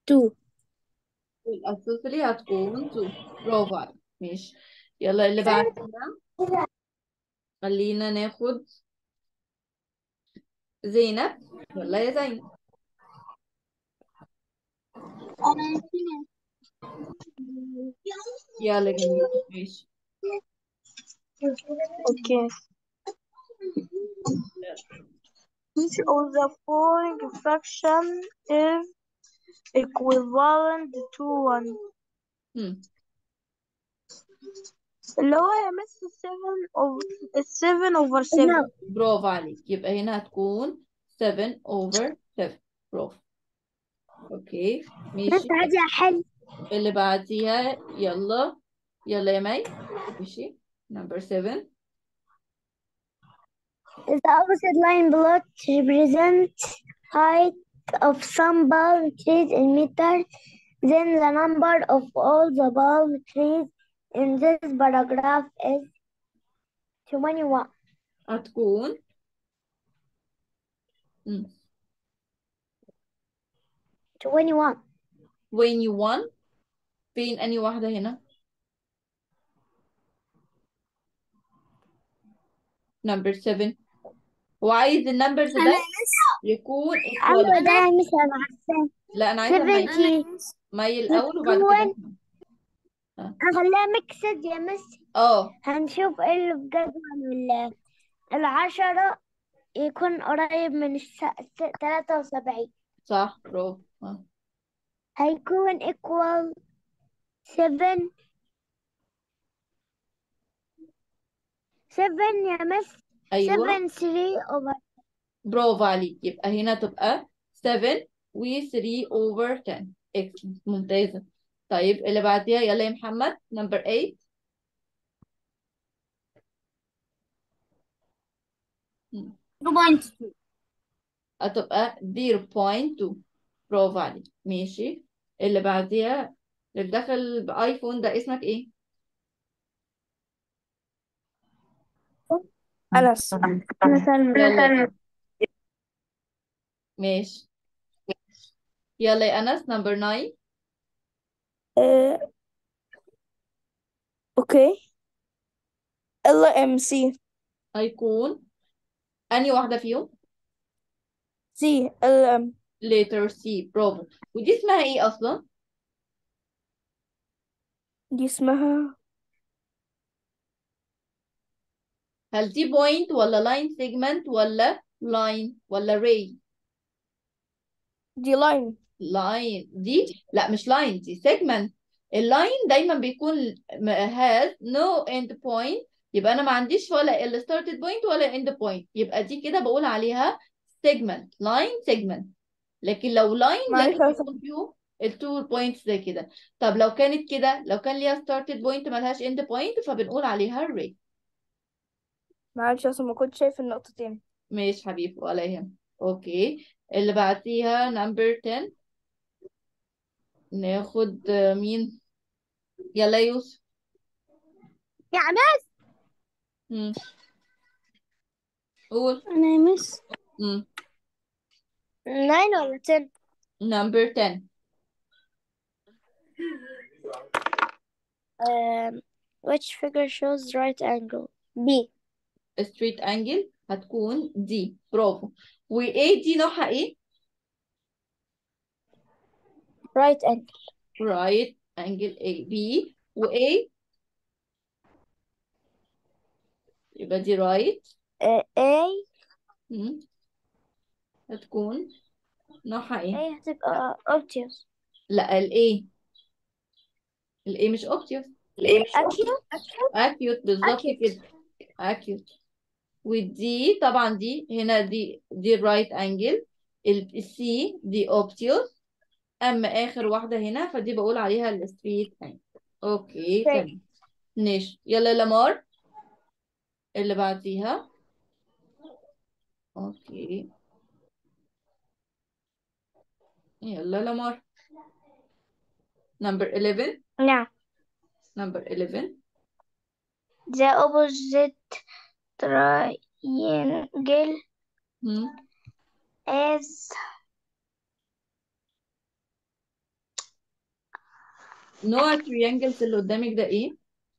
two والاسوسلي هتكون 2 برافو عليك ماشي يلا اللي بعدنا خلينا ناخد زينب يلا يا زينب يلا جميل ماشي Okay. Each of the following fraction is equivalent to one. هم. اللي هو يا مس 7 over 7 over 7 برافو عليك يبقى هنا هتكون 7 over 7 برافو اوكي ماشي عايزة أحل اللي بعديها يلا يلا يا مي ماشي number 7 Is the opposite line plot represent height of some palm trees in meters, then the number of all the palm trees in this paragraph is 21. هتكون مم. 21. 21 فين أنهي واحدة هنا number 7 هو عايز النمبرز ده يكون عمرو equal ده يا مس أنا عارفاه لا أنا عايزة مي 70 مي الأول وبعد كده يكون إحنا. هخليها ميكسد يا مس اه هنشوف ايه اللي في جدول ال- العشرة يكون قريب من الس... س- 73 صح برافو آه. هيكون equal 7 7 يا مس أيوه 7 3 over برافو عليك يبقى هنا تبقى 7 و 3 over 10 excellent ممتازة طيب اللي بعديها يلا يا محمد number 8 مم. 2.2 هتبقى 0.2 برافو عليك ماشي اللي بعديها اللي داخل بآيفون ده اسمك ايه؟ أنس مثلا يلا ماشي يلا يا أنس number 9 آه، اوكي ال ام سي هيكون أنهي واحدة فيهم؟ سي ال ام letter C برافو ودي اسمها ايه أصلا؟ دي اسمها هل دي point ولا line segment ولا line ولا ray؟ دي لاين لاين دي لا مش لاين دي سيجمنت اللاين دايما بيكون م- has no end point يبقى انا ما عنديش ولا ال started point ولا end point يبقى دي كده بقول عليها segment line segment لكن لو لاين معلش لا يا بيكون فيهم التو بوينتس زي كده طب لو كانت كده لو كان ليها started point ملهاش end point فبنقول عليها ray معلش اصلا ما كنت شايف النقطتين ماشي حبيبي ولا يهم اوكي اللي بعديها number 10 ناخد آه، مين يلا يوسف يا مس مم. قول أنا يا مس مم. 9 ولا 10 number 10 um, which figure shows right angle B straight angle هتكون دي برافو وايه دي نوعها ايه right angle right angle A B و A يبقى دي right uh, A مم. هتكون نوعها ايه A هتبقى obtuse لا ال A ال A مش obvious acute acute بالظبط Acute. كده acute ودي طبعا دي هنا دي دي right angle ال C دي obtuse اما اخر واحده هنا فدي بقول عليها الستريت angle اوكي طيب. تمام ماشي يلا يا لمار اللي بعديها اوكي يلا لمار number 11 نعم number 11 the opposite triangle hmm. is نوع التريانجلز اللي قدامك ده ايه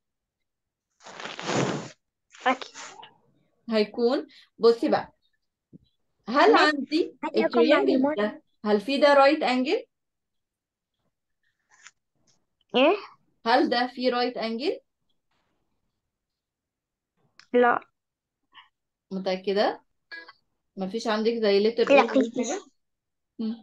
أكيد هيكون بصي بقى هل ماشي. عندي هدي رقم التريانجل معلومات. ده هل في ده رايت انجل إيه؟ هل ده في رايت انجل لا متأكدة مفيش عندك زي لتر لا ال ولا مفيش. حاجة مم.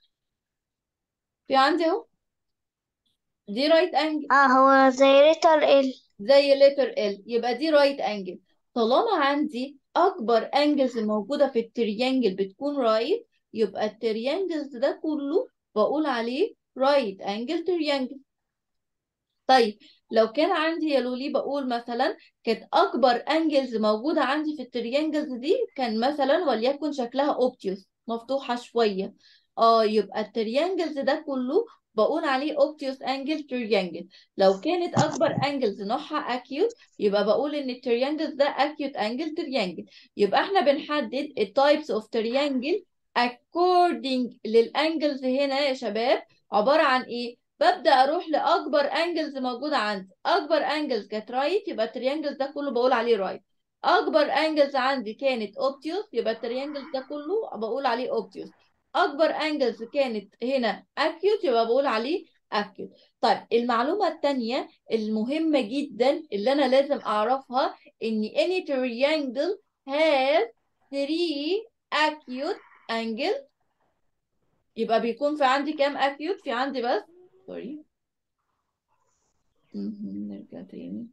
في عندي اهو دي رايت انجل اه هو زي ريتر ال زي لتر ال يبقى دي رايت انجل طالما عندي اكبر انجلز موجودة في التريانجل بتكون رايت يبقى التريانجلز ده كله بقول عليه رايت انجل تريانجل طيب لو كان عندي يا لولي بقول مثلا كانت اكبر انجلز موجوده عندي في التريانجلز دي كان مثلا وليكن شكلها اوبتيوس مفتوحه شويه اه يبقى التريانجلز ده كله بقول عليه اوبتيوس انجل تريانجل لو كانت اكبر انجلز نوعها اكيوت يبقى بقول ان التريانجلز ده اكيوت انجل تريانجل يبقى احنا بنحدد التايبس اوف تريانجل according للانجلز هنا يا شباب عباره عن ايه ببدأ أروح لأكبر أنجلز موجودة عندي أكبر أنجلز كانت رايت يبقى التريانجلز ده كله بقول عليه رايت أكبر أنجلز عندي كانت أوبتيوس يبقى التريانجلز ده كله بقول عليه أوبتيوس أكبر أنجلز كانت هنا أكيوت يبقى بقول عليه أكيوت طيب المعلومة التانية المهمة جدا اللي أنا لازم أعرفها إن any triangle has three acute angles يبقى بيكون في عندي كام أكيوت في عندي بس سوري مهم. نرجع تاني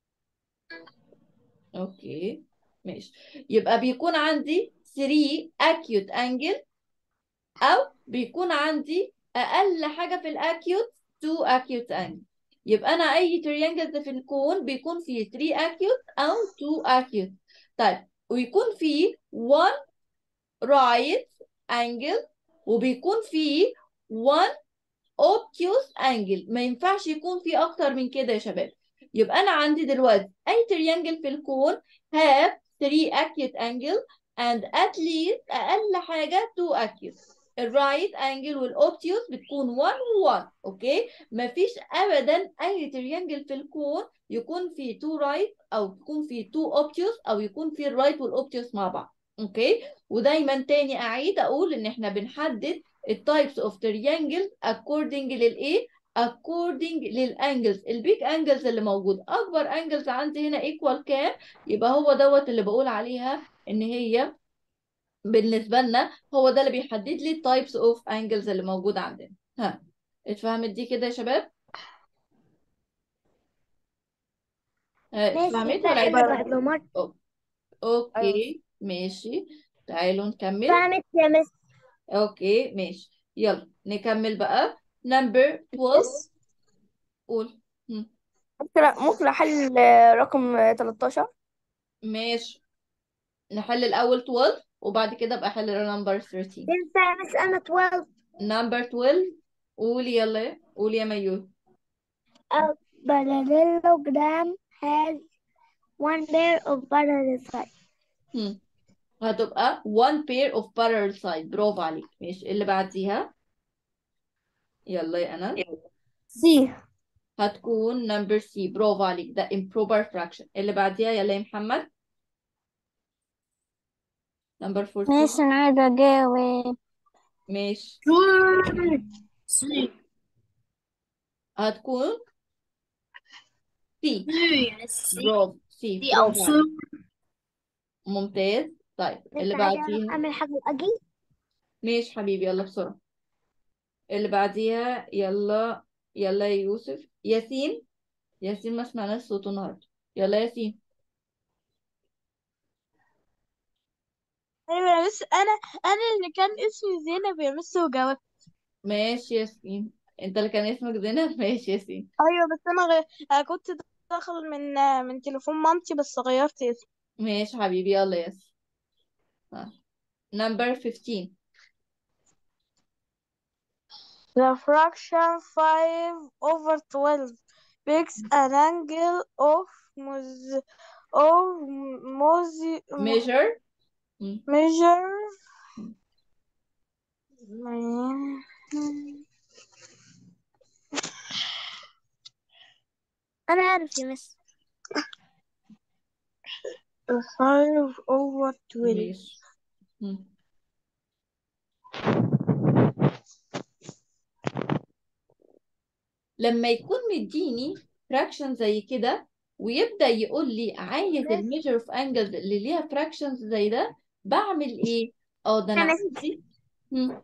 اوكي ماشي يبقى بيكون عندي 3 acute angle او بيكون عندي اقل حاجه في الاكيوت 2 acute angle يبقى انا اي تريانجل في الكون بيكون فيه 3 acute او 2 acute طيب ويكون فيه 1 right angle وبيكون فيه 1 obtuse angle ما ينفعش يكون في اكتر من كده يا شباب يبقى انا عندي دلوقتي اي تريانجل في الكون have 3 acute angle and at least اقل حاجه 2 acute الرايت انجل والاوبتيوس بتكون 1 و1 اوكي مفيش ابدا اي تريانجل في الكون يكون فيه 2 رايت او يكون فيه 2 اوبتيوس او يكون فيه الرايت والاوبتيوس مع بعض اوكي ودايما تاني اعيد اقول ان احنا بنحدد التايبس اوف تريانجل according للايه according للانجلز البيج انجلز اللي موجود اكبر انجلز عندي هنا ايكوال كام يبقى هو دوت اللي بقول عليها ان هي بالنسبه لنا هو ده اللي بيحدد لي التايبس اوف انجلز اللي موجوده عندنا ها اتفهمت دي كده يا شباب ها، ماشي اتفهمت ده ولا عايزه انا معلومات أو- اوكي ماشي تعالوا نكمل فهمت يا مس اوكي ماشي يلا نكمل بقى نمبر 12 بس قول هم. ممكن ممكن احل آه، رقم آه، 13 ماشي نحل الأول 12 وبعد كده ابقى أحل نمبر 13 ينفع يا مس انا 12 نمبر 12 قولي يلا قولي يا ميول A parallelogram has one pair of parallel sides. هم. هتبقى one pair of parallel side برافو عليك ماشي اللي بعديها يلا يا أنا سي هتكون نمبر سي برافو عليك ده improper fraction اللي بعديها يلا يا محمد نمبر 14 انا عايزة اجاوب ماشي سي هتكون سي سي برافو سي سي او برافو سو عليك ممتاز طيب اللي لسه عايزة بعديها اعمل حاجة واجي ماشي حبيبي يلا بسرعة اللي بعديها يلا يلا يا يوسف ياسين ياسين ما سمعناش صوته النهارده يلا ياسين ايوه بس انا انا اللي كان اسمي زينب يا مس وجاوبت ماشي ياسين انت اللي كان اسمك زينب ماشي ياسين ايوه بس انا غ... أنا كنت داخل من من تليفون مامتي بس غيرت اسمي ماشي حبيبي يلا ياسين نمبر 15 The fraction 5 over 12 makes an angle of mos of mos measure مم. measure أنا عارف يا مس five over twelve ماشي مم. لما يكون مديني فراكشن زي كده ويبدأ يقول لي عايز بس. الميجر اوف انجلز اللي ليها فراكشنز زي ده بعمل ايه؟ اه ده انا أنا عندي مم.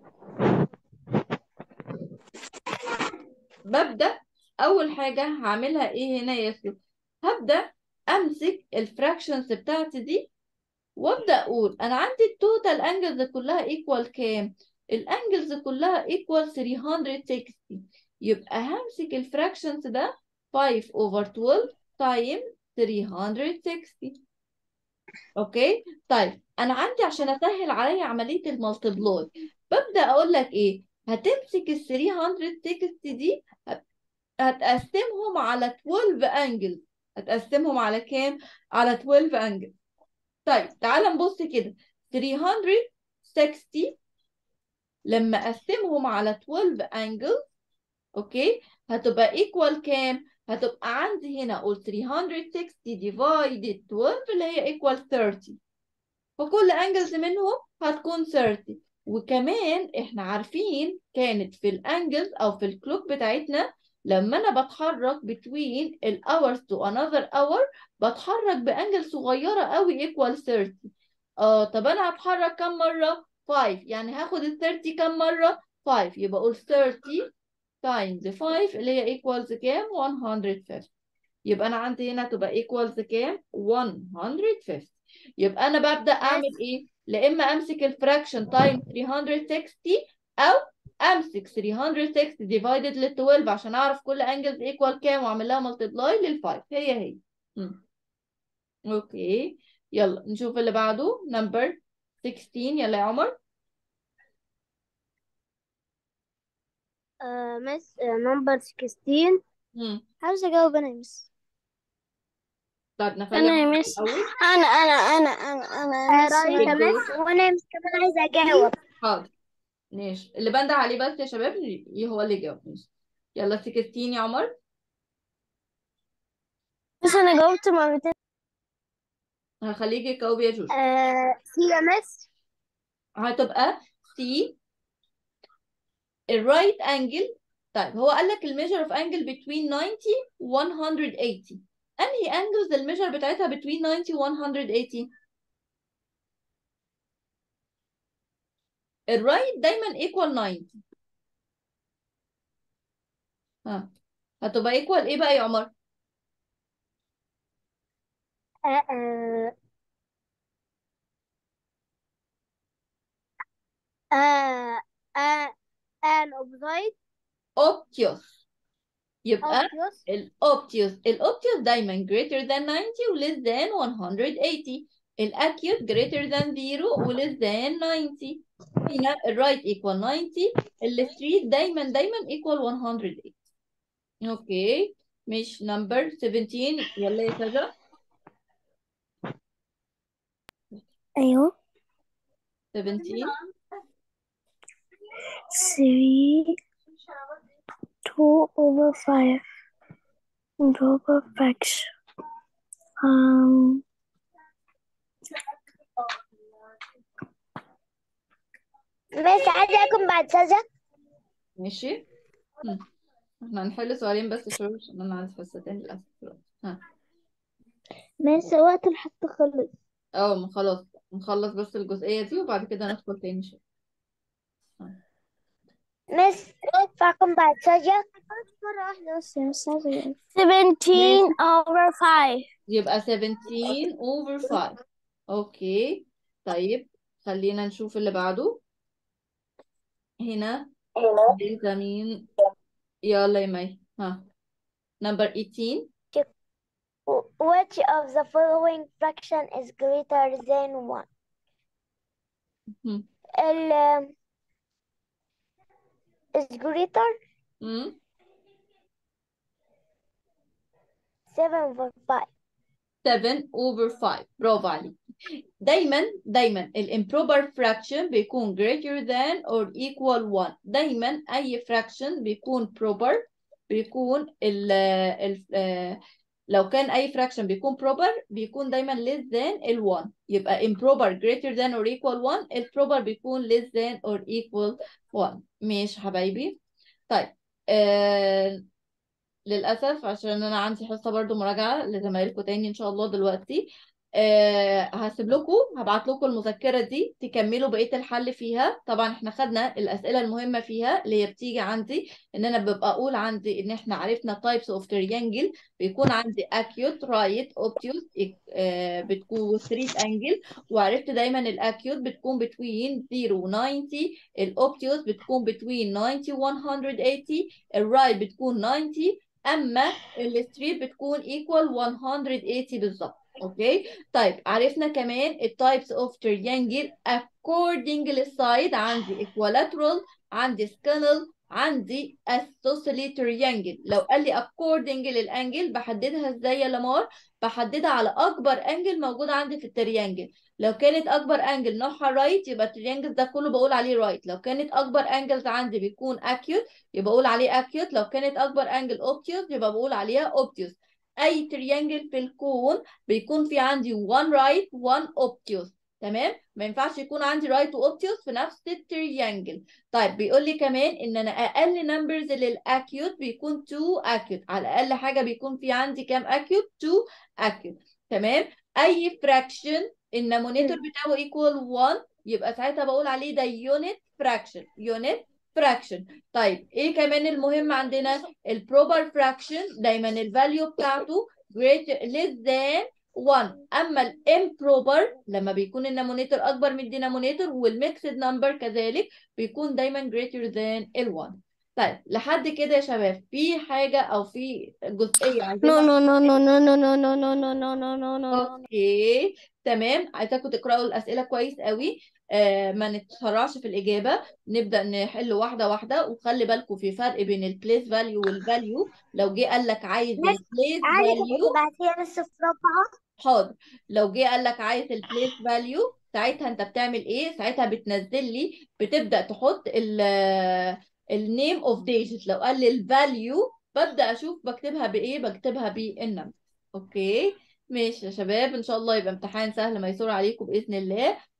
ببدأ أول حاجة هعملها إيه هنا يا ياسر؟ هبدأ أمسك الفراكشنز بتاعتي دي وأبدأ أقول أنا عندي التوتال أنجلز كلها إيكوال كام؟ الأنجلز كلها إيكوال 360 يبقى همسك الفراكشنز ده 5 over 12 تايم 360 أوكي؟ طيب أنا عندي عشان أسهل عليا عملية المالتبلاي ببدأ أقول لك إيه؟ هتمسك ال 360 دي هتقسمهم على 12 انجل هتقسمهم على كام؟ على 12 انجل طيب تعال نبص كده 360 لما اقسمهم على 12 انجل اوكي هتبقى ايكوال كام؟ هتبقى عندي هنا اقول 360 divided 12 اللي هي ايكوال 30 فكل انجلز منهم هتكون 30 وكمان احنا عارفين كانت في الانجلز او في الكلوك بتاعتنا لما انا بتحرك between ال hours to another hour بتحرك بانجل صغيره قوي equal 30 اه طب انا هتحرك كم مره 5 يعني هاخد ال 30 كم مره 5 يبقى اقول 30 times 5 اللي هي equals كام 150 يبقى انا عندي هنا تبقى equals كام 150 يبقى انا ببدأ اعمل ايه لا اما امسك الفراكشن تايم 360 او امسك 360 divided لل 12 عشان اعرف كل انجلز ايكوال كام واعمل لها ملتبلاي لل 5 هي هي مم. اوكي يلا نشوف اللي بعده نمبر 16 يلا يا عمر مس نمبر 16 مم. عاوزة أجاوب أنا يا مس طب نخلي أنا يا عمر مس الاول أنا أنا أنا أنا أنا رايت يا مس وأنا مس كمان عايزة أجاوب حاضر ماشي اللي بنده عليه بس يا شباب ي- هو اللي يجاوب ماشي يلا 16 يا عمر بس أنا جاوبت مرتين هخليك يجاوب يا جوش سي يا مس هتبقى سي الرايت انجل طيب هو قال لك الميجر اوف انجل between 90 و 180 انهي انجلز الميجر بتاعتها between 90 و 180 الرايت دايما equal 90 ها هتبقى equal ايه بقى يا عمر آه، آه، آه، آه، an opposite obtuse يبقى obvious الاوبتيوس الاوبتيوس دايما greater than 90 و less than 180 الاكيوت greater than 0 و less than 90 هنا الرايت equal 90 الستريت دايما دايما equal 180 اوكي مش نمبر 17 يلا يا سجا أيوه 17 three two over five proper fraction um بس عايزة أكون بعد سجا ماشي هم. احنا هنحل سؤالين بس شوية عشان انا عندي حصة تاني للأسف دلوقتي. ها بس وقت الحصة خلص اه ما خلاص نخلص بس الجزئية دي وبعد كده ندخل تاني شوية ها. مس فأكون بعد سجا مرة واحدة بس يا أستاذة 17 ماشي over 5 يبقى 17 over 5 اوكي طيب خلينا نشوف اللي بعده هنا عايزة مين يلا يا مي ها نمبر 18 Which of the following fraction is greater than 1 هم. ال is greater هم. 7 over 5 7 over 5 برافو عليك دايما دايما الامبروبر fraction بيكون greater than or equal 1 دايما اي fraction بيكون proper بيكون ال ال آه، لو كان اي فراكشن بيكون proper بيكون دايما less than ال 1 يبقى improper greater than or equal 1 ال proper بيكون less than or equal 1 ماشي حبايبي طيب آه للأسف عشان أنا عندي حصة برضو مراجعة لزمايلكم تاني إن شاء الله دلوقتي أه هسيب لكم هبعت لكم المذكرة دي تكملوا بقية الحل فيها طبعا احنا خدنا الأسئلة المهمة فيها اللي هي بتيجي عندي إن أنا ببقى أقول عندي إن احنا عرفنا types of triangle بيكون عندي acute right obtuse أه بتكون 3 angle وعرفت دايما الأكيوت بتكون between 0 و 90 الأوبتيوس بتكون between 90 و 180 الرايت بتكون 90 اما الستريت بتكون equal 180 بالظبط اوكي طيب عرفنا كمان التايبس اوف triangle according للسايد عندي equilateral عندي scanal عندي isosceles triangle لو قال لي according للانجل بحددها ازاي يا لمار بحددها على اكبر انجل موجود عندي في التريانجل لو كانت اكبر انجل نوعها رايت يبقى التريانجل ده كله بقول عليه رايت لو كانت اكبر انجلز عندي بيكون acute يبقى بقول عليه acute لو كانت اكبر انجل obtuse يبقى بقول عليها obtuse اي تريانجل في الكون بيكون في عندي one right one obtuse تمام ما ينفعش يكون عندي رايت واوبتيوس في نفس التريانجل طيب بيقول لي كمان ان انا اقل نمبرز للاكيوت بيكون 2 اكيوت على الاقل حاجه بيكون في عندي كام اكيوت 2 اكيوت تمام اي فراكشن النومينيتور بتاعه ايكوال 1 يبقى ساعتها بقول عليه ده يونت فراكشن يونت فراكشن طيب ايه كمان المهم عندنا البروبر فراكشن دايما الفاليو بتاعته greater less than 1 اما الامبروبر لما بيكون النومينيتور اكبر من الدينومينيتور والميكسد نمبر كذلك بيكون دايما greater than ال 1 طيب لحد كده يا شباب في حاجه او في جزئيه عايزين No, no, no, no, no, no, no, no, no, no, no, no, no, no. اوكي تمام عايزاكم تقراوا الاسئله كويس قوي آه ما نتسرعش في الاجابه نبدا نحل واحده واحده وخلي بالكم في فرق بين البليس فاليو والفاليو لو جه قال لك عايز بس البليس عادي فاليو تبعتيها بس في رابعة حاضر لو جه قال لك عايز البليس فاليو ساعتها انت بتعمل ايه ساعتها بتنزل لي بتبدا تحط ال النيم اوف ديجيت لو قال لي الفاليو ببدا اشوف بكتبها بايه بكتبها بالنمبر اوكي ماشي يا شباب ان شاء الله يبقى امتحان سهل ميسور عليكم باذن الله